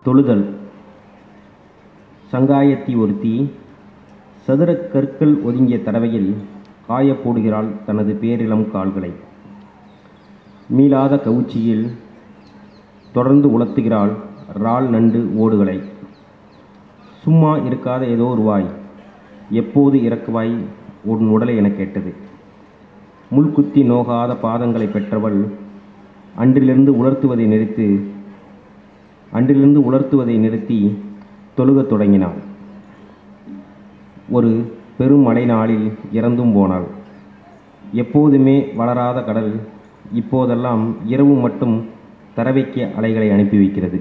தொழுதல் சங்காயத்தி ஒருத்தி சதுரக் கற்கள் ஒதுங்கிய தடவையில் காயப் போடுகிறாள் தனது பேரிளம் கால்களை மீளாத கவுச்சியில் தொடர்ந்து உலர்த்துகிறாள் இறால் நண்டு ஓடுகளை சும்மா இருக்காத ஏதோ ரூபாய் எப்போது இறக்குவாய் உன் உடலை என கேட்டது முள்குத்தி நோகாத பாதங்களை பெற்றவள் அன்றிலிருந்து உலர்த்துவதை நிறுத்து அன்றிலிருந்து உலர்த்துவதை நிறுத்தி தொழுகத் தொடங்கினாள் ஒரு பெரும் மழை நாளில் இறந்தும் போனாள் எப்போதுமே வளராத கடல் இப்போதெல்லாம் இரவு மட்டும் தரவைக்க அலைகளை அனுப்பி வைக்கிறது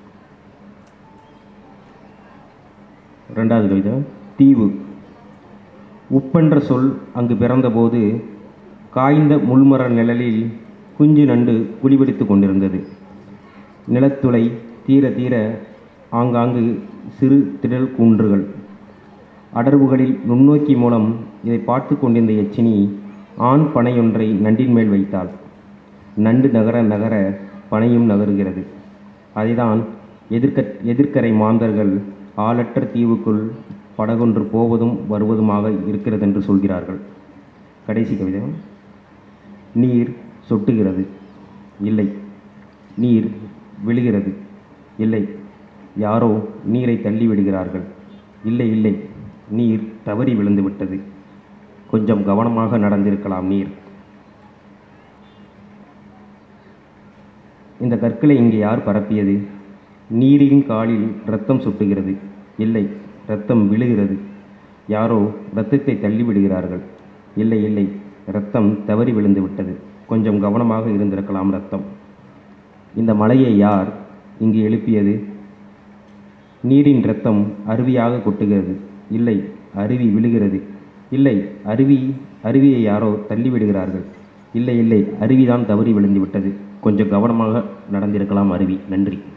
ரெண்டாவது கவிதை தீவு உப்பென்ற சொல் அங்கு பிறந்தபோது காய்ந்த முள்மர நிழலில் குஞ்சு நண்டு குளிபிடித்து கொண்டிருந்தது நிலத்துளை தீர தீர ஆங்காங்கு சிறு திடல் குன்றுகள் அடர்வுகளில் நுண்ணோக்கி மூலம் இதை பார்த்து கொண்டிருந்த எச்சினி ஆண் பனையொன்றை நண்டின் மேல் வைத்தாள் நண்டு நகர நகர பனையும் நகருகிறது அதைதான் எதிர்க்க எதிர்க்கரை மாந்தர்கள் ஆளற்ற தீவுக்குள் படகொன்று போவதும் வருவதுமாக இருக்கிறதென்று சொல்கிறார்கள் கடைசி கவிதை நீர் சொட்டுகிறது இல்லை நீர் விழுகிறது இல்லை யாரோ நீரை தள்ளி விடுகிறார்கள் இல்லை இல்லை நீர் தவறி விழுந்து விட்டது கொஞ்சம் கவனமாக நடந்திருக்கலாம் நீர் இந்த கற்களை இங்கே யார் பரப்பியது நீரின் காலில் ரத்தம் சுட்டுகிறது இல்லை ரத்தம் விழுகிறது யாரோ இரத்தத்தை தள்ளி விடுகிறார்கள் இல்லை இல்லை ரத்தம் தவறி விழுந்து விட்டது கொஞ்சம் கவனமாக இருந்திருக்கலாம் ரத்தம் இந்த மலையை யார் இங்கு எழுப்பியது நீரின் இரத்தம் அருவியாக கொட்டுகிறது இல்லை அருவி விழுகிறது இல்லை அருவி அருவியை யாரோ தள்ளி விடுகிறார்கள் இல்லை இல்லை அருவிதான் தவறி விழுந்து விட்டது கொஞ்சம் கவனமாக நடந்திருக்கலாம் அருவி நன்றி